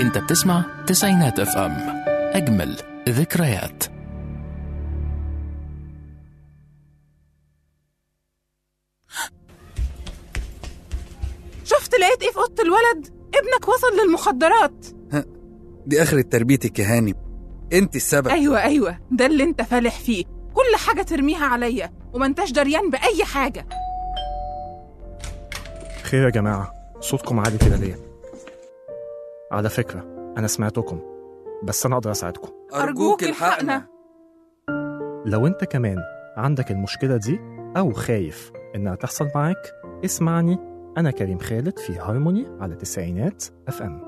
انت بتسمع تسعينات اف ام اجمل ذكريات شفت لقيت ايه في اوضه الولد ابنك وصل للمخدرات دي آخرة تربيتك يا هاني انت السبب ايوه ايوه ده اللي انت فالح فيه كل حاجه ترميها عليا وما انتش دريان باي حاجه خير يا جماعة صوتكم عالي كده ليه؟ على فكرة أنا سمعتكم بس أنا أقدر أساعدكم أرجوك الحقنا. لو أنت كمان عندك المشكلة دي أو خايف إنها تحصل معاك اسمعني أنا كريم خالد في هارموني على تسعينات اف ام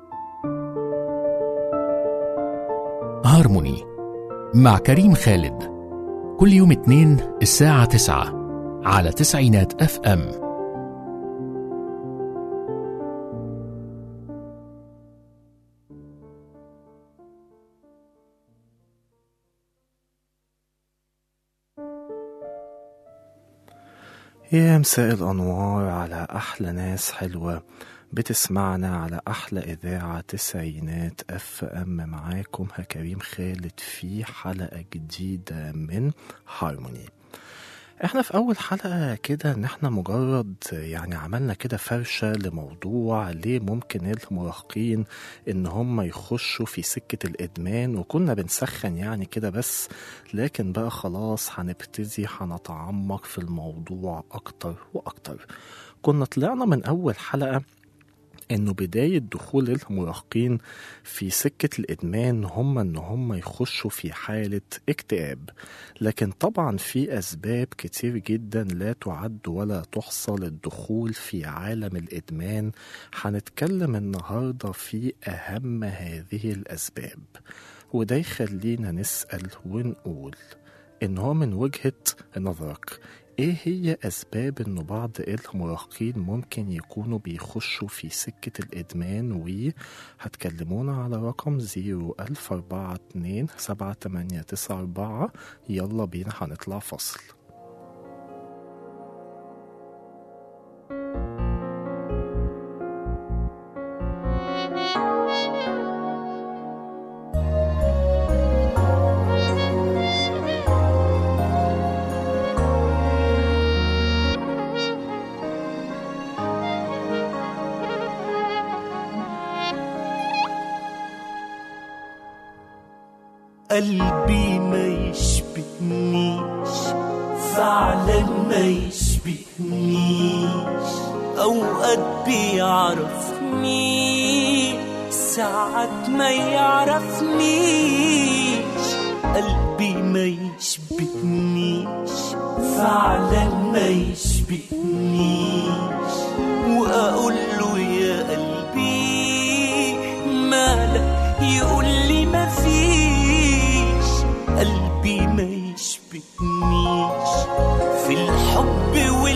هارموني مع كريم خالد كل يوم اثنين الساعة تسعة على تسعينات اف ام يا مساء الأنوار على أحلى ناس حلوة بتسمعنا على أحلى إذاعة تسعينات أف أم معاكم كريم خالد في حلقة جديدة من هارموني احنا في أول حلقة كده إن احنا مجرد يعني عملنا كده فرشة لموضوع ليه ممكن المراهقين إن هم يخشوا في سكة الإدمان وكنا بنسخن يعني كده بس لكن بقى خلاص هنبتدي هنتعمق في الموضوع أكتر وأكتر كنا طلعنا من أول حلقة انه بداية دخول المراهقين في سكة الادمان هم ان هم يخشوا في حالة اكتئاب لكن طبعا في اسباب كتير جدا لا تعد ولا تحصى للدخول في عالم الادمان هنتكلم النهاردة في اهم هذه الاسباب وده يخلينا نسأل ونقول ان هو من وجهة نظرك ايه هي اسباب انه بعض المراهقين ممكن يكونوا بيخشوا في سكة الادمان وهتكلمونا على رقم 01042 7894 يلا بينا هنطلع فصل قلبي ما يشبهنيش فعلا ما يشبهنيش اوقات بيعرفني ساعات ما يعرفنيش قلبي ما يشبهنيش فعلا ما يشبهنيش واقول له يا قلبي مالك يقول لي ما فيش قلبي ما يشبهنيش في الحب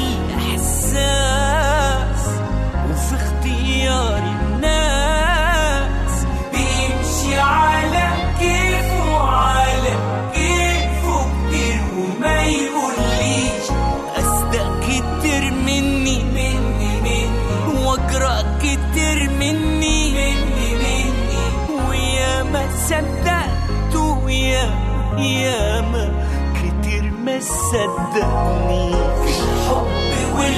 والاحساس وفي اختيار الناس بيمشي على كيفه على كيفه كتير وما يقوليش اصدق كتير مني مني مني واجرأ كتير مني مني مني ويا ما صدقت ويا يا ما كتير ما صدقني في الحب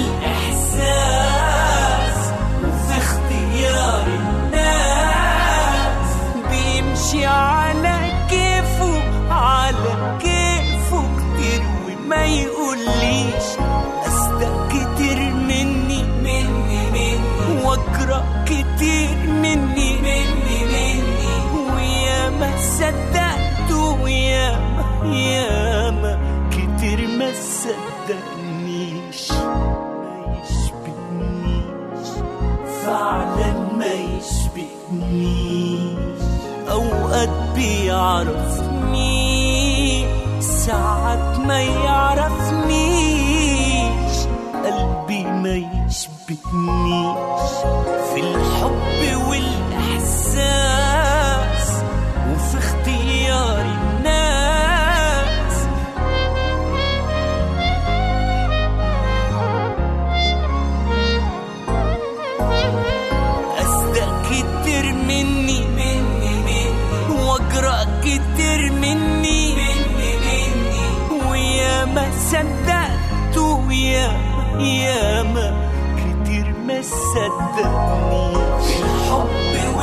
والاحساس وفي اختيار الناس بيمشي على كيفه على كيفه كتير وما يقوليش اصدق كتير مني مني مني واجرأ كتير مني مني مني ويا ما صدقت ويا ما يا ما كتير ما صدقنيش ما يشبهنيش فعلا ما يشبهنيش اوقات بيعرفني ساعات ما يعرفنيش قلبي ما يشبهنيش في الحب والاحساس وفي اختيار الناس أصدق كتير مني صدقت ويا ياما كتير ما صدقني في الحب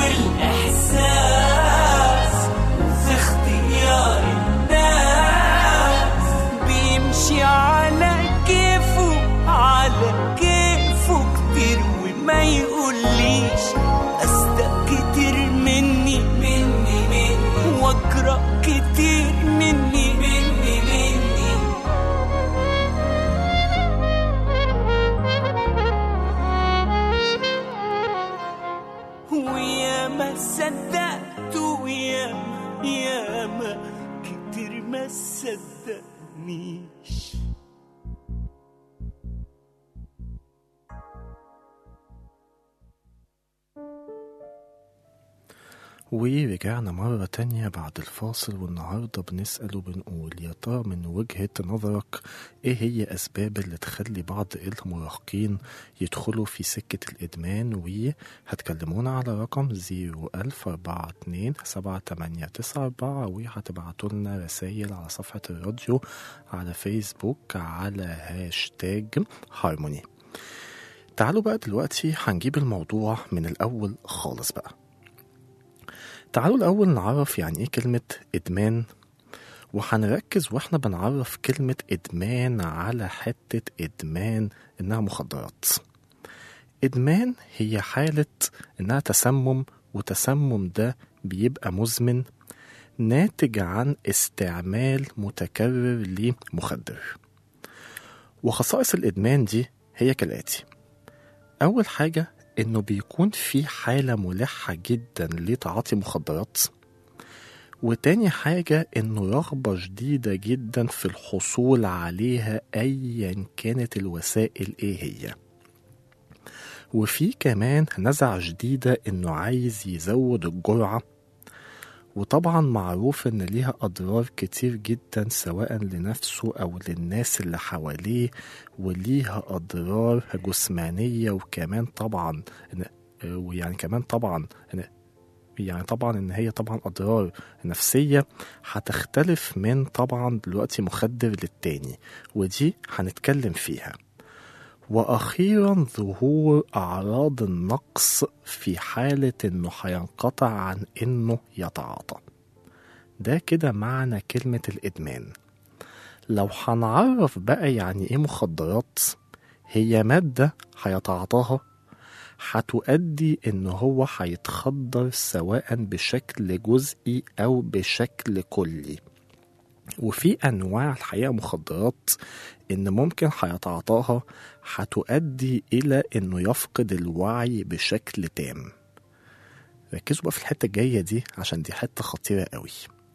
والإحساس وفي اختيار الناس بيمشي على كيفه على كيفه كتير وما يقوليش أصدق كتير مني مني مني وأقرأ كتير مني مني مني ويا ما صدقت ويا يا ما كتير ما صدقنيش ورجعنا مرة تانية بعد الفاصل والنهاردة بنسأل وبنقول يا ترى من وجهة نظرك ايه هي أسباب اللي تخلي بعض المراهقين يدخلوا في سكة الإدمان وهتكلمونا على رقم 01042 7894 وهتبعتوا لنا رسايل على صفحة الراديو على فيسبوك على هاشتاج هارموني تعالوا بقى دلوقتي هنجيب الموضوع من الأول خالص بقى تعالوا الأول نعرف يعني إيه كلمة إدمان وهنركز واحنا بنعرف كلمة إدمان على حتة إدمان إنها مخدرات إدمان هي حالة إنها تسمم وتسمم ده بيبقى مزمن ناتج عن استعمال متكرر لمخدر وخصائص الإدمان دي هي كالآتي أول حاجة إنه بيكون في حالة ملحة جدا لتعاطي مخدرات وتاني حاجة إنه رغبة شديدة جدا في الحصول عليها أيا كانت الوسائل إيه هي وفي كمان نزعة شديدة إنه عايز يزود الجرعة وطبعا معروف إن ليها أضرار كتير جدا سواء لنفسه أو للناس اللي حواليه وليها أضرار جسمانية وكمان طبعا إن- ويعني كمان طبعا إن يعني طبعا ان هي طبعا اضرار نفسيه هتختلف من طبعا دلوقتي مخدر للتاني ودي هنتكلم فيها واخيرا ظهور اعراض النقص في حاله انه هينقطع عن انه يتعاطى ده كده معنى كلمه الادمان لو هنعرف بقى يعني ايه مخدرات هي ماده هيتعاطاها هتؤدي ان هو هيتخدر سواء بشكل جزئي او بشكل كلي وفي انواع الحقيقه مخدرات ان ممكن هيتعاطاها هتؤدي الى انه يفقد الوعي بشكل تام ركزوا بقى في الحته الجايه دي عشان دي حته خطيره قوي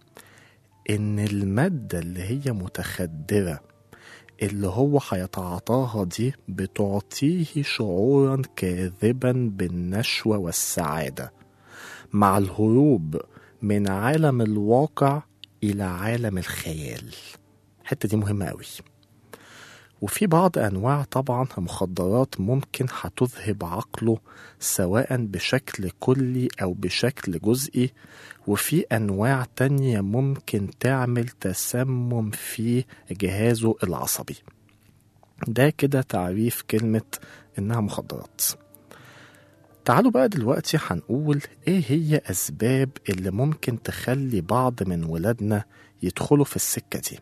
ان الماده اللي هي متخدره اللي هو هيتعاطاها دي بتعطيه شعورا كاذبا بالنشوة والسعادة مع الهروب من عالم الواقع إلى عالم الخيال الحتة دي مهمة قوي وفي بعض أنواع طبعا مخدرات ممكن هتذهب عقله سواء بشكل كلي أو بشكل جزئي وفي أنواع تانية ممكن تعمل تسمم في جهازه العصبي ده كده تعريف كلمة إنها مخدرات تعالوا بقى دلوقتي هنقول إيه هي أسباب اللي ممكن تخلي بعض من ولادنا يدخلوا في السكة دي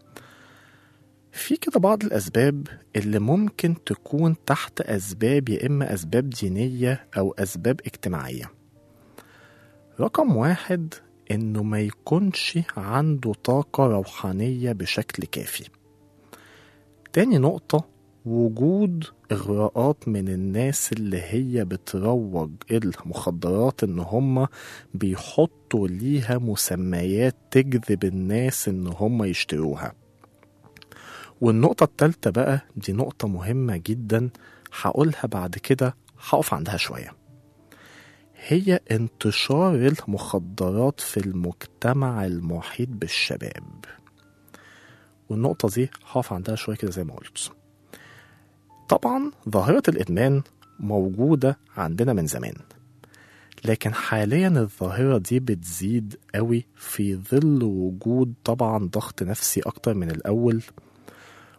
في كده بعض الأسباب اللي ممكن تكون تحت أسباب يا إما أسباب دينية أو أسباب اجتماعية رقم واحد إنه ما يكونش عنده طاقة روحانية بشكل كافي تاني نقطة وجود إغراءات من الناس اللي هي بتروج المخدرات إن هم بيحطوا ليها مسميات تجذب الناس إن هم يشتروها والنقطة التالتة بقى دي نقطة مهمة جدا هقولها بعد كده هقف عندها شوية هي انتشار المخدرات في المجتمع المحيط بالشباب والنقطة دي هقف عندها شوية كده زي ما قلت طبعا ظاهرة الإدمان موجودة عندنا من زمان لكن حاليا الظاهرة دي بتزيد قوي في ظل وجود طبعا ضغط نفسي أكتر من الأول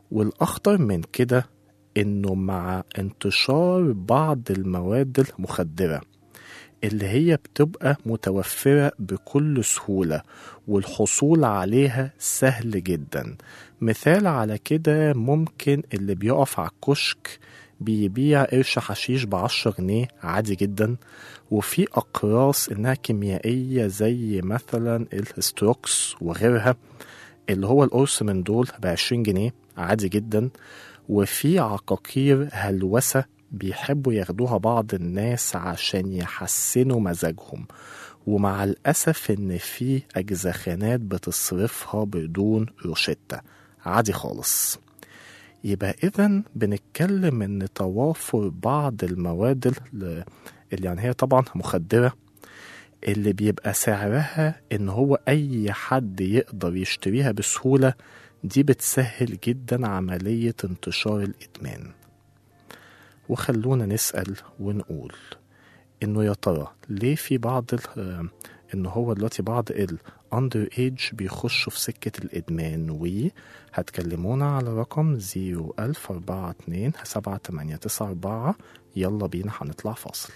والأخطر من كده إنه مع انتشار بعض المواد المخدرة اللي هي بتبقى متوفرة بكل سهولة والحصول عليها سهل جدا مثال على كده ممكن اللي بيقف على الكشك بيبيع قرش حشيش بعشرة جنيه عادي جدا وفي أقراص إنها كيميائية زي مثلا الستروكس وغيرها اللي هو القرص من دول بعشرين جنيه عادي جدا وفي عقاقير هلوسة بيحبوا ياخدوها بعض الناس عشان يحسنوا مزاجهم ومع الأسف إن في أجزخانات بتصرفها بدون روشتة عادي خالص يبقى إذا بنتكلم إن توافر بعض المواد ال- اللي يعني هي طبعا مخدرة اللي بيبقى سعرها إن هو أي حد يقدر يشتريها بسهولة دي بتسهل جدا عملية انتشار الإدمان وخلونا نسأل ونقول إنه يا ترى ليه في بعض ال- آه، إن هو دلوقتي بعض الأندر ايج بيخشوا في سكة الإدمان وهتكلمونا على رقم 01042 7894 يلا بينا هنطلع فاصل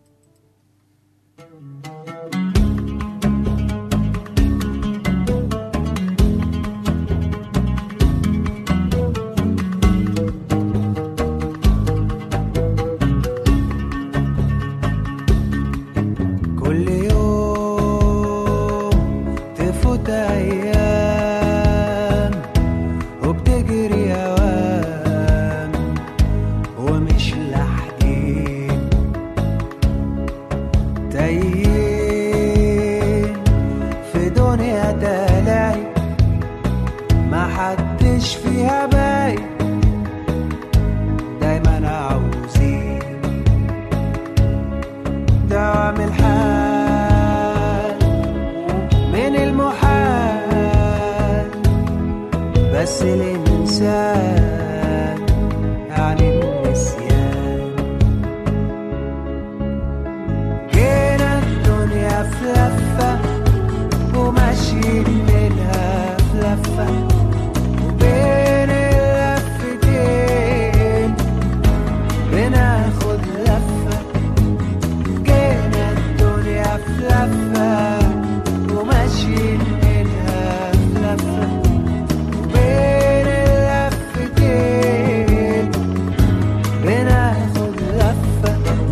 كل يوم تفوت ايام وبتجري اوام ومش لاحقين تايهين في دنيا تلاقي ما حدش فيها باين دايما عاوزين دوام الحال من المحال بس الإنسان يعني النسيان جينا الدنيا في لفة وماشيين منها في لفة وبين اللفتين بناخد لفة جينا الدنيا في لفة وماشيين منها في لفة وبين اللفتين بناخد لفة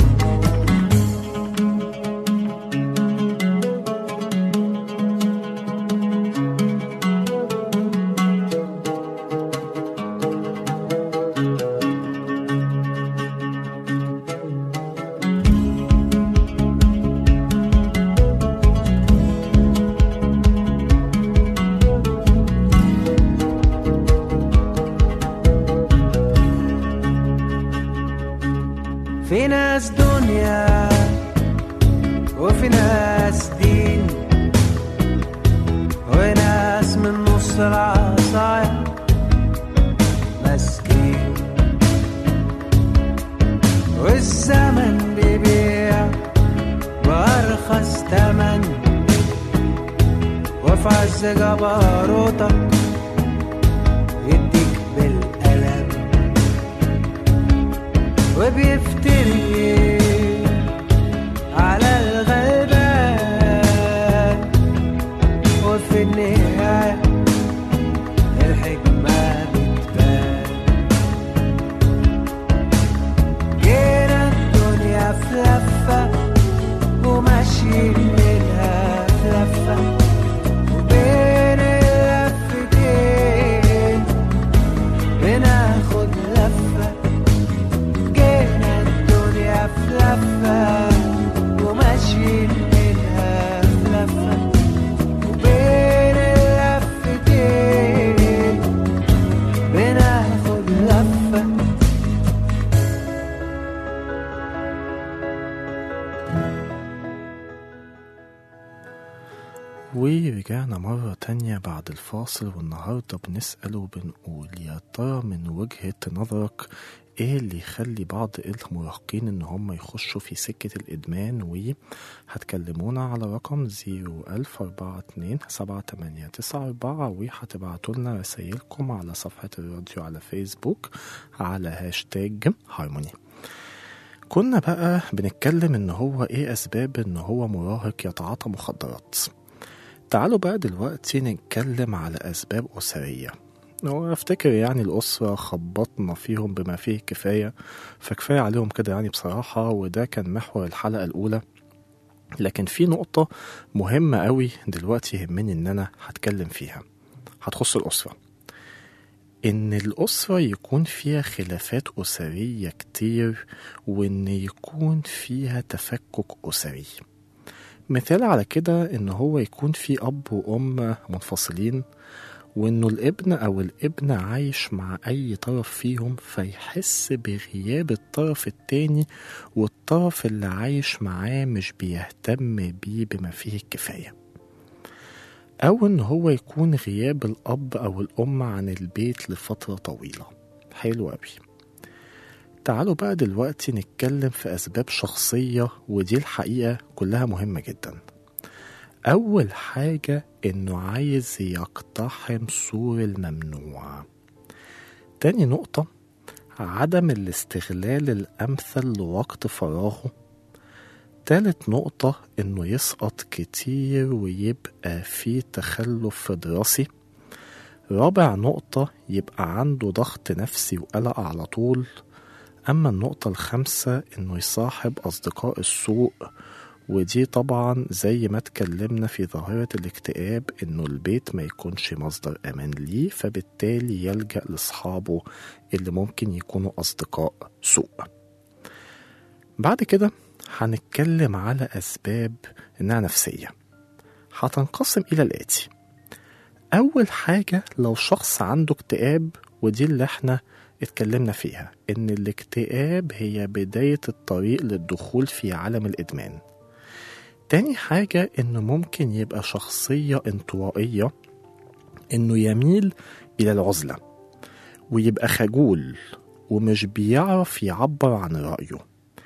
في ناس دنيا وفي ناس دين وناس من نص العصاية مسكين والزمن بيبيع بأرخص تمن وفي عز جبروتك يديك بالقلم وبيفتري على الغلبان وفي النهاية الحكمة بتبان جينا الدنيا في لفة وماشيين منها في لفة وبين اللفتين بناخد لفة جينا ورجعنا مرة تانية بعد الفاصل والنهاردة بنسأل وبنقول يا ترى من وجهة نظرك ايه اللي يخلي بعض المراهقين ان هم يخشوا في سكة الادمان وهتكلمونا على رقم زيرو الف اربعة اتنين سبعة تمانية تسعة اربعة وهتبعتوا لنا رسايلكم على صفحة الراديو على فيسبوك على هاشتاج هارموني كنا بقى بنتكلم ان هو ايه اسباب ان هو مراهق يتعاطى مخدرات تعالوا بقى دلوقتي نتكلم على اسباب اسريه هو افتكر يعني الاسره خبطنا فيهم بما فيه كفايه فكفايه عليهم كده يعني بصراحه وده كان محور الحلقه الاولى لكن في نقطه مهمه قوي دلوقتي يهمني ان انا هتكلم فيها هتخص الاسره إن الأسرة يكون فيها خلافات أسرية كتير وإن يكون فيها تفكك أسري مثال على كده إن هو يكون في أب وأم منفصلين وإنه الابن أو الابنة عايش مع أي طرف فيهم فيحس بغياب الطرف التاني والطرف اللي عايش معاه مش بيهتم بيه بما فيه الكفاية أو إن هو يكون غياب الأب أو الأم عن البيت لفترة طويلة حلو أوي تعالوا بقى دلوقتي نتكلم في أسباب شخصية ودي الحقيقة كلها مهمة جدا أول حاجة إنه عايز يقتحم سور الممنوع تاني نقطة عدم الاستغلال الأمثل لوقت فراغه تالت نقطة إنه يسقط كتير ويبقى فيه تخلف دراسي رابع نقطة يبقى عنده ضغط نفسي وقلق على طول أما النقطة الخامسة إنه يصاحب أصدقاء السوء ودي طبعا زي ما اتكلمنا في ظاهرة الاكتئاب إنه البيت ما يكونش مصدر أمان ليه فبالتالي يلجأ لأصحابه اللي ممكن يكونوا أصدقاء سوء بعد كده هنتكلم على أسباب إنها نفسية هتنقسم إلى الآتي أول حاجة لو شخص عنده اكتئاب ودي اللي احنا اتكلمنا فيها إن الاكتئاب هي بداية الطريق للدخول في عالم الإدمان تاني حاجة إنه ممكن يبقى شخصية انطوائية إنه يميل إلى العزلة ويبقى خجول ومش بيعرف يعبر عن رأيه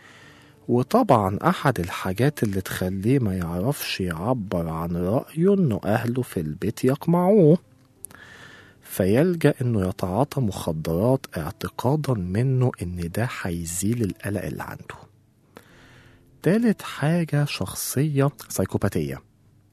وطبعا أحد الحاجات اللي تخليه ما يعرفش يعبر عن رأيه إنه أهله في البيت يقمعوه فيلجأ إنه يتعاطى مخدرات اعتقادا منه إن ده هيزيل القلق اللي عنده تالت حاجة شخصية سايكوباتية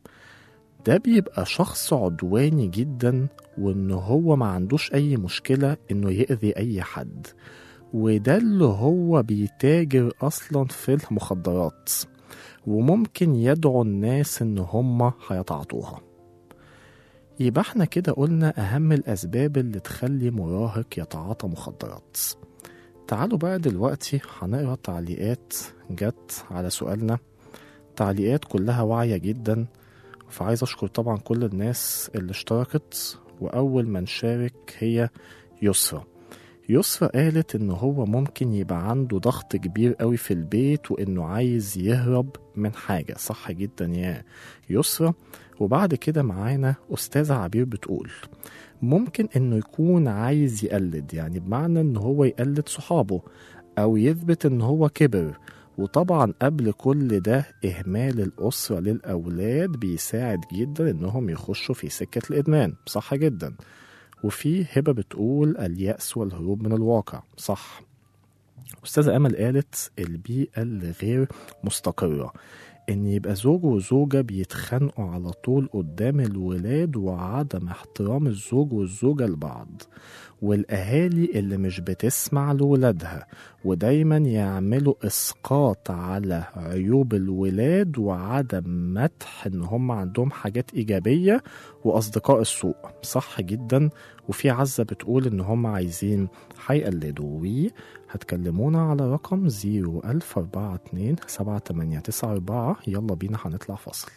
ده بيبقى شخص عدواني جدا وإن هو ما عندوش أي مشكلة إنه يأذي أي حد وده اللي هو بيتاجر أصلا في المخدرات وممكن يدعو الناس إن هم هيتعاطوها يبقى احنا كده قلنا أهم الأسباب اللي تخلي مراهق يتعاطى مخدرات تعالوا بقى دلوقتي هنقرا تعليقات جت على سؤالنا تعليقات كلها واعية جدا فعايز أشكر طبعا كل الناس اللي اشتركت وأول من شارك هي يسرى يسرى قالت إن هو ممكن يبقى عنده ضغط كبير قوي في البيت وإنه عايز يهرب من حاجة صح جدا يا يسرى وبعد كده معانا أستاذة عبير بتقول ممكن إنه يكون عايز يقلد يعني بمعنى إن هو يقلد صحابه أو يثبت إن هو كبر وطبعا قبل كل ده إهمال الأسرة للأولاد بيساعد جدا إنهم يخشوا في سكة الإدمان صح جدا وفي هبة بتقول اليأس والهروب من الواقع صح أستاذة أمل قالت البيئة اللي غير مستقرة إن يبقى زوج وزوجة بيتخانقوا على طول قدام الولاد وعدم احترام الزوج والزوجة لبعض والأهالي اللي مش بتسمع لولادها ودايما يعملوا إسقاط على عيوب الولاد وعدم مدح إن هم عندهم حاجات إيجابية وأصدقاء السوء صح جدا وفي عزة بتقول إن هم عايزين هيقلدوا وي هتكلمونا على رقم 01042 7894 يلا بينا هنطلع فاصل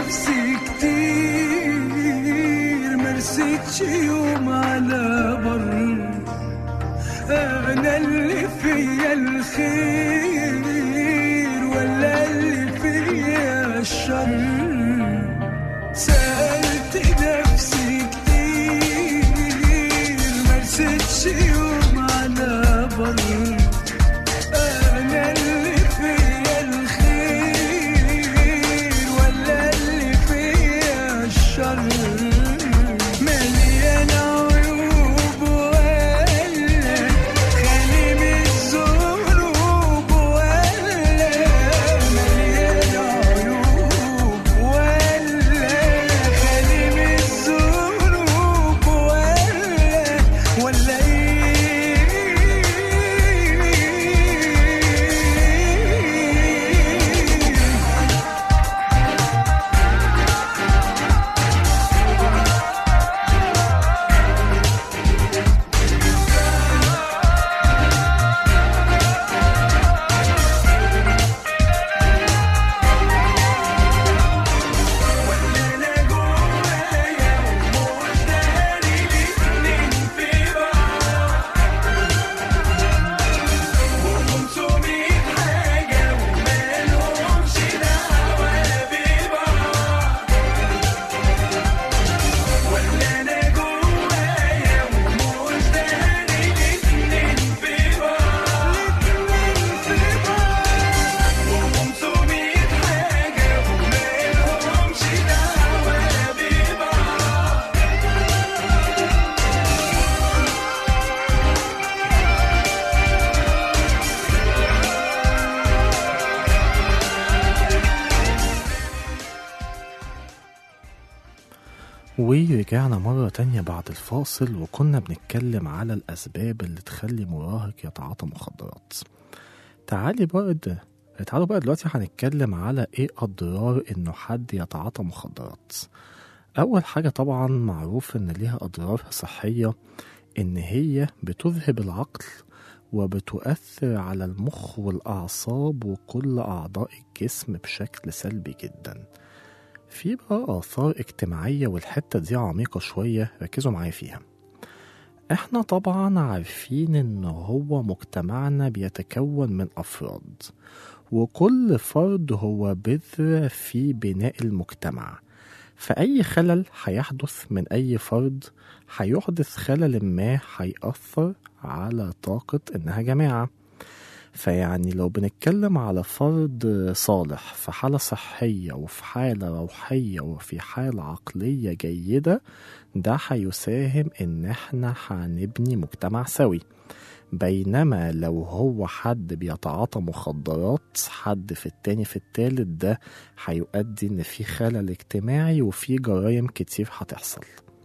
نفسي كتير مرستش يوم على بر انا اللي فيا الخير ولا اللي فيا الشر سألت نفسي كتير مرستش يوم على بر أنا اللي فيا الخير ولا اللي فيا الشر مليان عيوب ولا خالي من الذنوب ولا مليان عيوب ولا خالي من الذنوب ولا ولا ايه انا جوايا ومداري الاتنين في بعض وخمسمية حاجة ومالهمش دعوة ببعض ولا انا جوايا ومداري الاتنين في بعض وخمسمية حاجة ومالهمش دعوة ببعض ورجعنا مرة تانية بعد الفاصل وكنا بنتكلم على الأسباب اللي تخلي مراهق يتعاطى مخدرات تعالي بقى د- تعالوا بقى دلوقتي هنتكلم على ايه أضرار إنه حد يتعاطى مخدرات أول حاجة طبعا معروف إن ليها أضرار صحية إن هي بتذهب العقل وبتؤثر على المخ والأعصاب وكل أعضاء الجسم بشكل سلبي جدا في بقى آثار اجتماعية والحتة دي عميقة شوية ركزوا معايا فيها احنا طبعا عارفين ان هو مجتمعنا بيتكون من أفراد وكل فرد هو بذرة في بناء المجتمع فأي خلل هيحدث من أي فرد هيحدث خلل ما هيأثر على طاقة إنها جماعة فيعني لو بنتكلم على فرد صالح في حالة صحية وفي حالة روحية وفي حالة عقلية جيدة ده هيساهم إن إحنا هنبني مجتمع سوي بينما لو هو حد بيتعاطى مخدرات حد في التاني في التالت ده هيؤدي إن في خلل اجتماعي وفي جرائم كتير هتحصل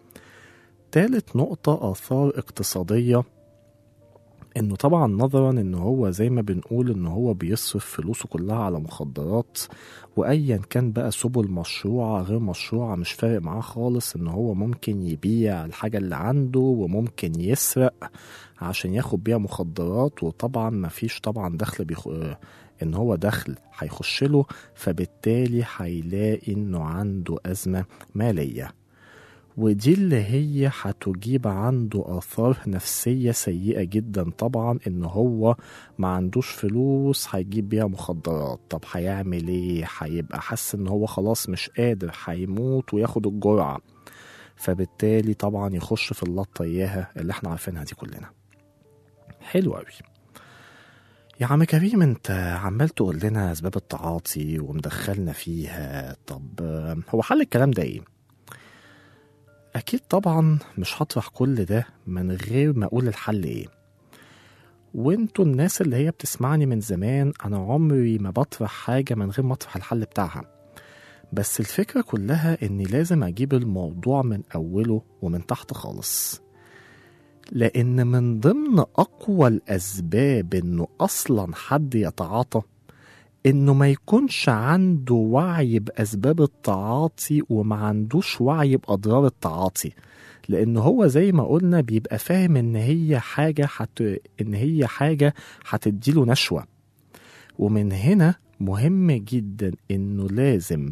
تالت نقطة آثار اقتصادية انه طبعا نظرا ان هو زي ما بنقول ان هو بيصرف فلوسه كلها على مخدرات وايا كان بقى سبل مشروعه غير مشروعه مش فارق معاه خالص ان هو ممكن يبيع الحاجه اللي عنده وممكن يسرق عشان ياخد بيها مخدرات وطبعا مفيش طبعا دخل بيخ... ان هو دخل هيخش له فبالتالي هيلاقي انه عنده ازمه ماليه ودي اللي هي هتجيب عنده آثار نفسية سيئة جدا طبعا إن هو ما عندوش فلوس هيجيب بيها مخدرات طب هيعمل إيه هيبقى حاسس إن هو خلاص مش قادر هيموت وياخد الجرعة فبالتالي طبعا يخش في اللطة إياها اللي احنا عارفينها دي كلنا حلو أوي يا عم كريم انت عمال تقول لنا اسباب التعاطي ومدخلنا فيها طب آه، هو حل الكلام ده ايه أكيد طبعا مش هطرح كل ده من غير ما أقول الحل إيه وانتوا الناس اللي هي بتسمعني من زمان أنا عمري ما بطرح حاجة من غير ما أطرح الحل بتاعها بس الفكرة كلها إني لازم أجيب الموضوع من أوله ومن تحت خالص لأن من ضمن أقوى الأسباب إنه أصلا حد يتعاطى إنه ما يكونش عنده وعي بأسباب التعاطي وما عندوش وعي بأضرار التعاطي لأن هو زي ما قلنا بيبقى فاهم إن هي حاجة حت... إن هي حاجة هتديله نشوة ومن هنا مهم جدا إنه لازم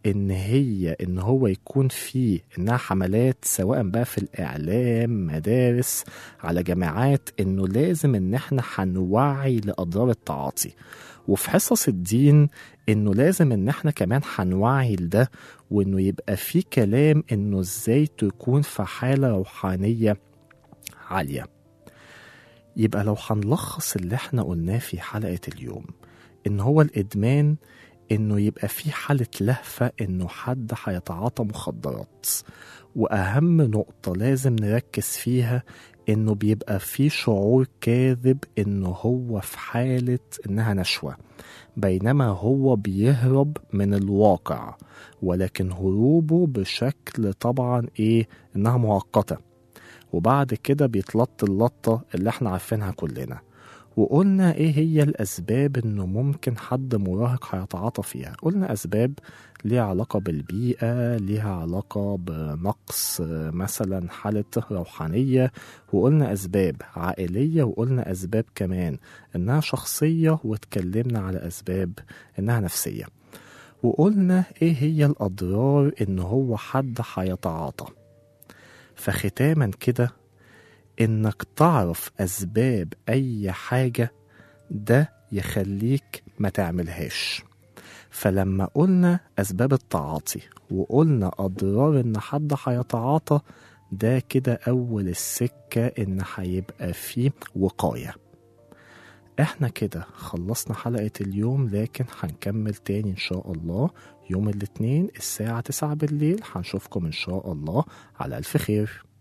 ان هي ان هو يكون في انها حملات سواء بقى في الاعلام مدارس على جامعات انه لازم ان احنا هنوعي لاضرار التعاطي وفي حصص الدين انه لازم ان احنا كمان هنوعي لده وانه يبقى في كلام انه ازاي تكون في حاله روحانيه عاليه يبقى لو هنلخص اللي احنا قلناه في حلقه اليوم ان هو الادمان انه يبقى في حاله لهفه انه حد هيتعاطى مخدرات واهم نقطه لازم نركز فيها انه بيبقى في شعور كاذب انه هو في حاله انها نشوه بينما هو بيهرب من الواقع ولكن هروبه بشكل طبعا ايه انها مؤقته وبعد كده بيتلط اللطه اللي احنا عارفينها كلنا وقلنا ايه هي الاسباب انه ممكن حد مراهق هيتعاطى فيها قلنا اسباب ليها علاقة بالبيئة ليها علاقة بنقص آه، مثلا حالة روحانية وقلنا أسباب عائلية وقلنا أسباب كمان إنها شخصية واتكلمنا على أسباب إنها نفسية وقلنا إيه هي الأضرار إن هو حد هيتعاطى فختاما كده إنك تعرف أسباب أي حاجة ده يخليك ما تعملهاش فلما قلنا أسباب التعاطي وقلنا أضرار إن حد هيتعاطى ده كده أول السكة إن هيبقى فيه وقاية احنا كده خلصنا حلقة اليوم لكن هنكمل تاني إن شاء الله يوم الاثنين الساعة 9 بالليل هنشوفكم إن شاء الله على ألف خير